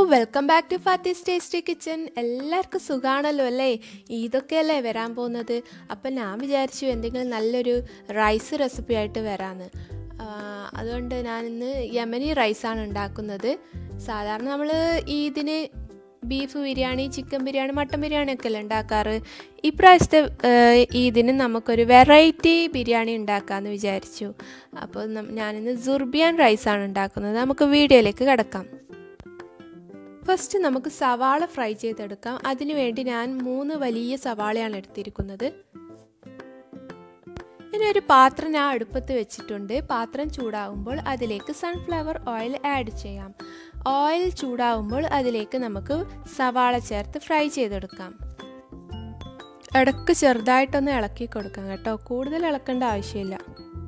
welcome back to Fathi's tasty kitchen എല്ലാവർക്കും സുഖാണല്ലോ അല്ലേ ഇതൊക്കെയല്ലേ വരാൻ പോകുന്നത് അപ്പം ഞാൻ വിചാരിച്ചു എന്തെങ്കിലും നല്ലൊരു റൈസ് റെസിപ്പി ആയിട്ട് വരാമെന്ന് അതുകൊണ്ട് ഞാൻ ഇന്ന് യമനി റൈസാണ് ഉണ്ടാക്കുന്നത് സാധാരണ നമ്മൾ ഇതിന് beef biryani chicken biryani mutton biryani ഒക്കെ അല്ലേ ഉണ്ടാക്കാറ് ഇപ്രാവശ്യത്തെ ഇതിന് നമുക്കൊരു വെറൈറ്റി ബിരിയാണി ഉണ്ടാക്കാമെന്ന് വിചാരിച്ചു അപ്പോൾ ഞാനിന്ന് സുർബിയാൻ റൈസാണ് ഉണ്ടാക്കുന്നത് നമുക്ക് വീഡിയോയിലേക്ക് കിടക്കാം ഫസ്റ്റ് നമുക്ക് സവാള ഫ്രൈ ചെയ്തെടുക്കാം അതിനുവേണ്ടി ഞാൻ മൂന്ന് വലിയ സവാളയാണ് എടുത്തിരിക്കുന്നത് ഇനി ഒരു പാത്രം ഞാൻ അടുപ്പത്ത് വെച്ചിട്ടുണ്ട് പാത്രം ചൂടാവുമ്പോൾ അതിലേക്ക് സൺഫ്ലവർ ഓയിൽ ആഡ് ചെയ്യാം ഓയിൽ ചൂടാവുമ്പോൾ അതിലേക്ക് നമുക്ക് സവാള ചേർത്ത് ഫ്രൈ ചെയ്തെടുക്കാം ഇടക്ക് ചെറുതായിട്ടൊന്ന് ഇളക്കി കൊടുക്കാം കേട്ടോ കൂടുതൽ ഇളക്കേണ്ട ആവശ്യമില്ല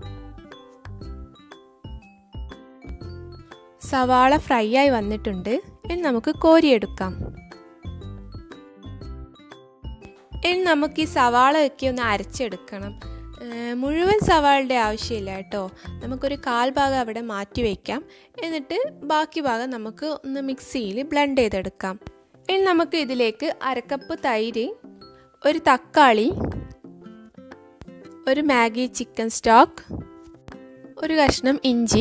സവാള ഫ്രൈ ആയി വന്നിട്ടുണ്ട് ഇനി നമുക്ക് കോരിയെടുക്കാം ഇനി നമുക്ക് ഈ സവാള ഒക്കെ ഒന്ന് അരച്ചെടുക്കണം മുഴുവൻ സവാളയുടെ ആവശ്യമില്ല കേട്ടോ നമുക്കൊരു കാൽ ഭാഗം അവിടെ മാറ്റി വയ്ക്കാം എന്നിട്ട് ബാക്കി ഭാഗം നമുക്ക് ഒന്ന് മിക്സിയിൽ ബ്ലെൻഡ് ചെയ്തെടുക്കാം ഇനി നമുക്ക് ഇതിലേക്ക് അരക്കപ്പ് തൈര് ഒരു തക്കാളി ഒരു മാഗി ചിക്കൻ സ്റ്റോക്ക് ഒരു കഷ്ണം ഇഞ്ചി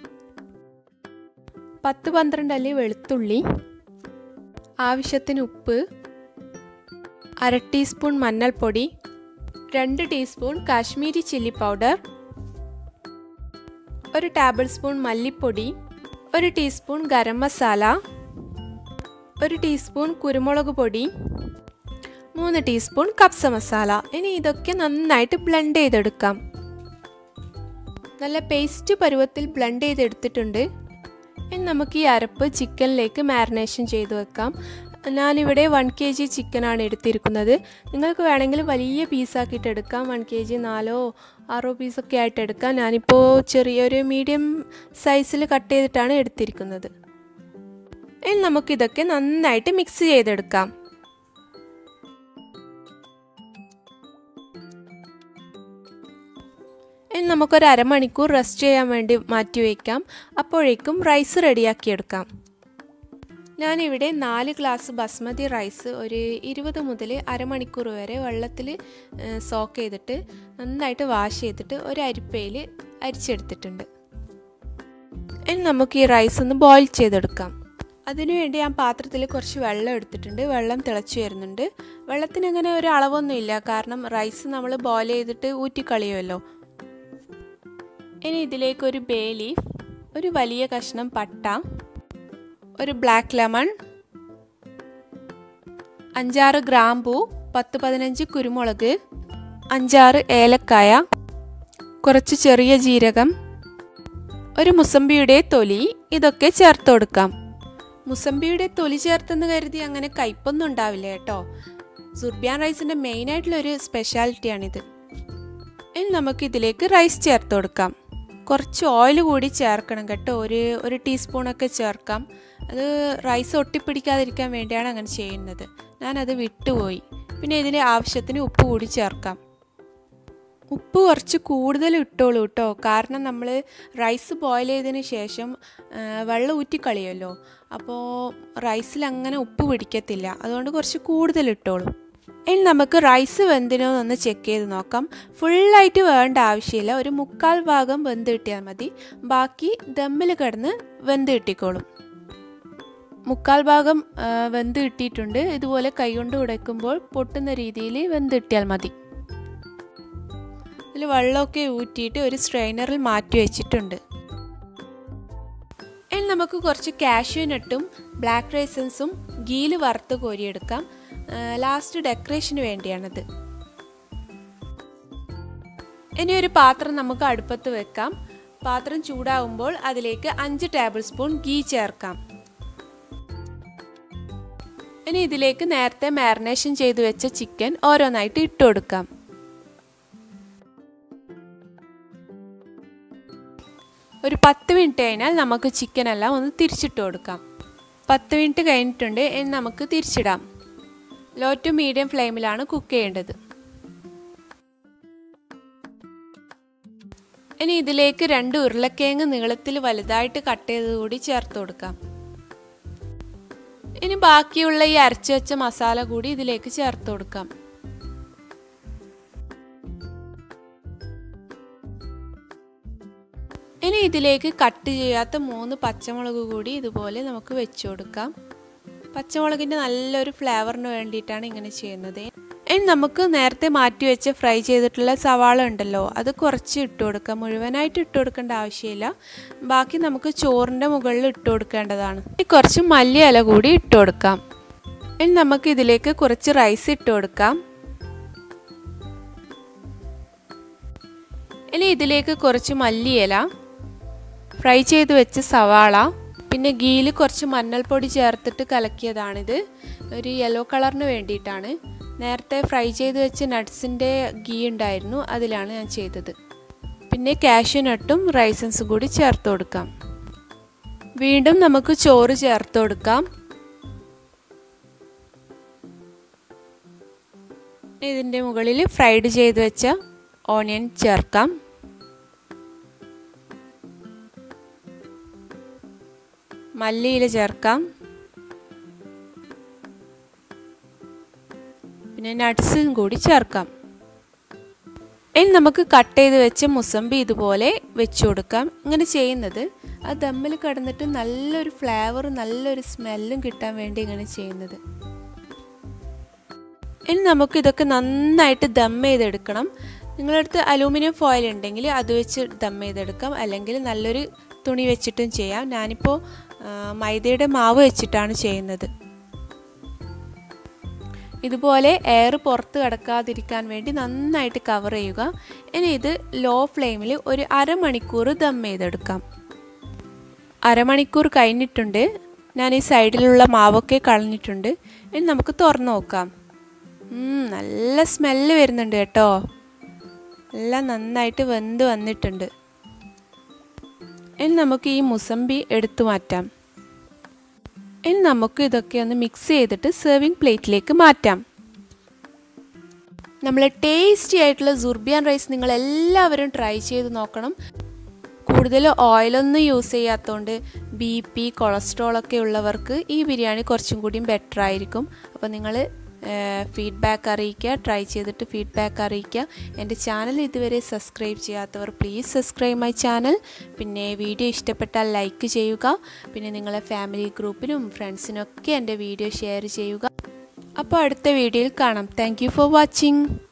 പത്ത് പന്ത്രണ്ട് അല്ലി വെളുത്തുള്ളി ആവശ്യത്തിന് ഉപ്പ് അര ടീസ്പൂൺ മഞ്ഞൾപ്പൊടി രണ്ട് ടീസ്പൂൺ കാശ്മീരി ചില്ലി പൗഡർ ഒരു ടേബിൾ സ്പൂൺ മല്ലിപ്പൊടി ഒരു ടീസ്പൂൺ ഗരം മസാല ഒരു ടീസ്പൂൺ കുരുമുളക് പൊടി മൂന്ന് ടീസ്പൂൺ കപ്സ മസാല ഇനി ഇതൊക്കെ നന്നായിട്ട് ബ്ലെൻഡ് ചെയ്തെടുക്കാം നല്ല പേസ്റ്റ് പരുവത്തിൽ ബ്ലെൻഡ് ചെയ്തെടുത്തിട്ടുണ്ട് ഇനി നമുക്ക് ഈ അരപ്പ് ചിക്കനിലേക്ക് മാരിനേഷൻ ചെയ്ത് വെക്കാം ഞാനിവിടെ വൺ കെ ജി ചിക്കനാണ് എടുത്തിരിക്കുന്നത് നിങ്ങൾക്ക് വേണമെങ്കിൽ വലിയ പീസാക്കിയിട്ട് എടുക്കാം വൺ കെ ജി നാലോ ആറോ പീസൊക്കെ ആയിട്ട് എടുക്കാം ഞാനിപ്പോൾ ചെറിയൊരു മീഡിയം സൈസിൽ കട്ട് ചെയ്തിട്ടാണ് എടുത്തിരിക്കുന്നത് ഇനി നമുക്കിതൊക്കെ നന്നായിട്ട് മിക്സ് ചെയ്തെടുക്കാം ഇനി നമുക്കൊരു അരമണിക്കൂർ റെസ്റ്റ് ചെയ്യാൻ വേണ്ടി മാറ്റി വയ്ക്കാം അപ്പോഴേക്കും റൈസ് റെഡിയാക്കിയെടുക്കാം ഞാനിവിടെ നാല് ഗ്ലാസ് ബസ്മതി റൈസ് ഒരു ഇരുപത് മുതൽ അരമണിക്കൂർ വരെ വെള്ളത്തിൽ സോക്ക് ചെയ്തിട്ട് നന്നായിട്ട് വാഷ് ചെയ്തിട്ട് ഒരു അരിപ്പയിൽ അരിച്ചെടുത്തിട്ടുണ്ട് ഇനി നമുക്ക് ഈ റൈസ് ഒന്ന് ബോയിൽ ചെയ്തെടുക്കാം അതിനുവേണ്ടി ഞാൻ പാത്രത്തിൽ കുറച്ച് വെള്ളം എടുത്തിട്ടുണ്ട് വെള്ളം തിളച്ചു വരുന്നുണ്ട് വെള്ളത്തിന് അങ്ങനെ ഒരു അളവൊന്നുമില്ല കാരണം റൈസ് നമ്മൾ ബോയിൽ ചെയ്തിട്ട് ഊറ്റിക്കളിയുമല്ലോ ഇനി ഇതിലേക്ക് ഒരു ബേ ലീഫ് ഒരു വലിയ കഷ്ണം പട്ട ഒരു ബ്ലാക്ക് ലെമൺ അഞ്ചാറ് ഗ്രാമ്പൂ പത്ത് പതിനഞ്ച് കുരുമുളക് അഞ്ചാറ് ഏലക്കായ കുറച്ച് ചെറിയ ജീരകം ഒരു മുസമ്പിയുടെ തൊലി ഇതൊക്കെ ചേർത്ത് കൊടുക്കാം മുസമ്പിയുടെ തൊലി ചേർത്തെന്ന് കരുതി അങ്ങനെ കയ്പൊന്നും ഉണ്ടാവില്ല കേട്ടോ സുർബിയാൻ റൈസിൻ്റെ മെയിനായിട്ടുള്ളൊരു സ്പെഷ്യാലിറ്റിയാണിത് ഇനി നമുക്ക് ഇതിലേക്ക് റൈസ് ചേർത്ത് കൊടുക്കാം കുറച്ച് ഓയിൽ കൂടി ചേർക്കണം കേട്ടോ ഒരു ഒരു ടീസ്പൂണൊക്കെ ചേർക്കാം അത് റൈസ് ഒട്ടിപ്പിടിക്കാതിരിക്കാൻ വേണ്ടിയാണ് അങ്ങനെ ചെയ്യുന്നത് ഞാനത് വിട്ടുപോയി പിന്നെ ഇതിന് ആവശ്യത്തിന് ഉപ്പ് കൂടി ചേർക്കാം ഉപ്പ് കുറച്ച് കൂടുതൽ ഇട്ടോളൂ കേട്ടോ കാരണം നമ്മൾ റൈസ് ബോയിൽ ചെയ്തതിന് ശേഷം വെള്ളം ഊറ്റിക്കളിയല്ലോ അപ്പോൾ റൈസിൽ അങ്ങനെ ഉപ്പ് പിടിക്കത്തില്ല അതുകൊണ്ട് കുറച്ച് കൂടുതൽ ഇട്ടോളൂ ഇനി നമുക്ക് റൈസ് വെന്തിനോ എന്ന് ചെക്ക് ചെയ്ത് നോക്കാം ഫുള്ളായിട്ട് വേണ്ട ആവശ്യമില്ല ഒരു മുക്കാൽ ഭാഗം വെന്ത് കിട്ടിയാൽ മതി ബാക്കി ദമ്മിൽ കിടന്ന് വെന്ത് കിട്ടിക്കോളും മുക്കാൽ ഭാഗം വെന്ത് കിട്ടിയിട്ടുണ്ട് ഇതുപോലെ കൈകൊണ്ട് ഉടയ്ക്കുമ്പോൾ പൊട്ടുന്ന രീതിയിൽ വെന്ത് കിട്ടിയാൽ മതി ഇതിൽ വെള്ളമൊക്കെ ഊറ്റിയിട്ട് ഒരു സ്ട്രെയിനറിൽ മാറ്റി വെച്ചിട്ടുണ്ട് ഇനി നമുക്ക് കുറച്ച് കാഷ്യൂ നട്ടും ബ്ലാക്ക് റൈസൻസും ഗീല് വറുത്ത് കോരിയെടുക്കാം ലാസ്റ്റ് ഡെക്കറേഷന് വേണ്ടിയാണത് ഇനി ഒരു പാത്രം നമുക്ക് അടുപ്പത്ത് വെക്കാം പാത്രം ചൂടാവുമ്പോൾ അതിലേക്ക് അഞ്ച് ടേബിൾ സ്പൂൺ ഗീ ചേർക്കാം ഇനി ഇതിലേക്ക് നേരത്തെ മാരിനേഷൻ ചെയ്തു വെച്ച ചിക്കൻ ഓരോന്നായിട്ട് ഇട്ട് കൊടുക്കാം ഒരു പത്ത് മിനിറ്റ് കഴിഞ്ഞാൽ നമുക്ക് ചിക്കൻ എല്ലാം ഒന്ന് തിരിച്ചിട്ട് കൊടുക്കാം പത്ത് മിനിറ്റ് കഴിഞ്ഞിട്ടുണ്ട് ഇനി നമുക്ക് തിരിച്ചിടാം ലോ ടു മീഡിയം ഫ്ലെയിമിലാണ് കുക്ക് ചെയ്യേണ്ടത് ഇനി ഇതിലേക്ക് രണ്ട് ഉരുളക്കിഴങ്ങ് നീളത്തിൽ വലുതായിട്ട് കട്ട് ചെയ്ത് കൂടി ചേർത്ത് കൊടുക്കാം ബാക്കിയുള്ള ഈ അരച്ചു വെച്ച മസാല കൂടി ഇതിലേക്ക് ചേർത്ത് കൊടുക്കാം ഇനി ഇതിലേക്ക് കട്ട് ചെയ്യാത്ത മൂന്ന് പച്ചമുളക് കൂടി ഇതുപോലെ നമുക്ക് വെച്ചു കൊടുക്കാം പച്ചമുളകിൻ്റെ നല്ലൊരു ഫ്ലേവറിന് വേണ്ടിയിട്ടാണ് ഇങ്ങനെ ചെയ്യുന്നത് ഇനി നമുക്ക് നേരത്തെ മാറ്റി വെച്ച് ഫ്രൈ ചെയ്തിട്ടുള്ള സവാള ഉണ്ടല്ലോ അത് കുറച്ച് ഇട്ട് കൊടുക്കാം മുഴുവനായിട്ട് ഇട്ട് കൊടുക്കേണ്ട ആവശ്യമില്ല ബാക്കി നമുക്ക് ചോറിൻ്റെ മുകളിൽ ഇട്ട് കൊടുക്കേണ്ടതാണ് ഇനി കുറച്ച് മല്ലി ഇല കൂടി ഇട്ട് കൊടുക്കാം ഇനി നമുക്ക് ഇതിലേക്ക് കുറച്ച് റൈസ് ഇട്ട് കൊടുക്കാം ഇനി ഇതിലേക്ക് കുറച്ച് മല്ലിയില ഫ്രൈ ചെയ്ത് വെച്ച സവാള പിന്നെ ഗീയിൽ കുറച്ച് മഞ്ഞൾപ്പൊടി ചേർത്തിട്ട് കലക്കിയതാണിത് ഒരു യെല്ലോ കളറിന് വേണ്ടിയിട്ടാണ് നേരത്തെ ഫ്രൈ ചെയ്ത് വെച്ച നട്ട്സിൻ്റെ ഗീ ഉണ്ടായിരുന്നു അതിലാണ് ഞാൻ ചെയ്തത് പിന്നെ കാഷ്യൂ നട്ടും റൈസൻസും കൂടി ചേർത്ത് കൊടുക്കാം വീണ്ടും നമുക്ക് ചോറ് ചേർത്ത് കൊടുക്കാം ഇതിൻ്റെ മുകളിൽ ഫ്രൈഡ് ചെയ്ത് വെച്ച ഓണിയൻ ചേർക്കാം മല്ലിയില ചേർക്കാം പിന്നെ നട്ട്സും കൂടി ചേർക്കാം ഇനി നമുക്ക് കട്ട് ചെയ്ത് വെച്ച മുസമ്പി ഇതുപോലെ വെച്ചു കൊടുക്കാം ഇങ്ങനെ ചെയ്യുന്നത് ആ ദമ്മിൽ കിടന്നിട്ട് നല്ലൊരു ഫ്ലേവർ നല്ലൊരു സ്മെല്ലും കിട്ടാൻ വേണ്ടി ഇങ്ങനെ ചെയ്യുന്നത് ഇനി നമുക്ക് ഇതൊക്കെ നന്നായിട്ട് ദം ചെയ്തെടുക്കണം നിങ്ങളടുത്ത് അലൂമിനിയം ഫോയിൽ ഉണ്ടെങ്കിൽ അത് വെച്ച് ദം ചെയ്തെടുക്കാം അല്ലെങ്കിൽ നല്ലൊരു തുണി വെച്ചിട്ടും ചെയ്യാം ഞാനിപ്പോൾ മൈദയുടെ മാവ് വെച്ചിട്ടാണ് ചെയ്യുന്നത് ഇതുപോലെ എയർ പുറത്ത് കിടക്കാതിരിക്കാൻ വേണ്ടി നന്നായിട്ട് കവർ ചെയ്യുക ഇനി ഇത് ലോ ഫ്ലെയിമിൽ ഒരു അരമണിക്കൂർ ദം ചെയ്തെടുക്കാം അരമണിക്കൂർ കഴിഞ്ഞിട്ടുണ്ട് ഞാൻ ഈ സൈഡിലുള്ള മാവൊക്കെ കളഞ്ഞിട്ടുണ്ട് ഇനി നമുക്ക് തുറന്നു നോക്കാം നല്ല സ്മെല്ല് വരുന്നുണ്ട് കേട്ടോ എല്ലാം നന്നായിട്ട് വെന്ത് വന്നിട്ടുണ്ട് ഇനി നമുക്ക് ഈ മുസമ്പി എടുത്തു മാറ്റാം ഇനി നമുക്ക് ഇതൊക്കെ ഒന്ന് മിക്സ് ചെയ്തിട്ട് സെർവിങ് പ്ലേറ്റിലേക്ക് മാറ്റാം നമ്മൾ ടേസ്റ്റി ആയിട്ടുള്ള സുർബിയാൻ റൈസ് നിങ്ങൾ എല്ലാവരും ട്രൈ ചെയ്ത് നോക്കണം കൂടുതൽ ഓയിലൊന്നും യൂസ് ചെയ്യാത്തതുകൊണ്ട് ബി പി കൊളസ്ട്രോൾ ഒക്കെ ഉള്ളവർക്ക് ഈ ബിരിയാണി കുറച്ചും കൂടിയും ബെറ്റർ ആയിരിക്കും അപ്പോൾ നിങ്ങൾ ഫീഡ്ബാക്ക് അറിയിക്കുക ട്രൈ ചെയ്തിട്ട് ഫീഡ്ബാക്ക് അറിയിക്കുക എൻ്റെ ചാനൽ ഇതുവരെ സബ്സ്ക്രൈബ് ചെയ്യാത്തവർ പ്ലീസ് സബ്സ്ക്രൈബ് മൈ ചാനൽ പിന്നെ വീഡിയോ ഇഷ്ടപ്പെട്ടാൽ ലൈക്ക് ചെയ്യുക പിന്നെ നിങ്ങളെ ഫാമിലി ഗ്രൂപ്പിനും ഫ്രണ്ട്സിനൊക്കെ എൻ്റെ വീഡിയോ ഷെയർ ചെയ്യുക അപ്പോൾ അടുത്ത വീഡിയോയിൽ കാണാം താങ്ക് ഫോർ വാച്ചിങ്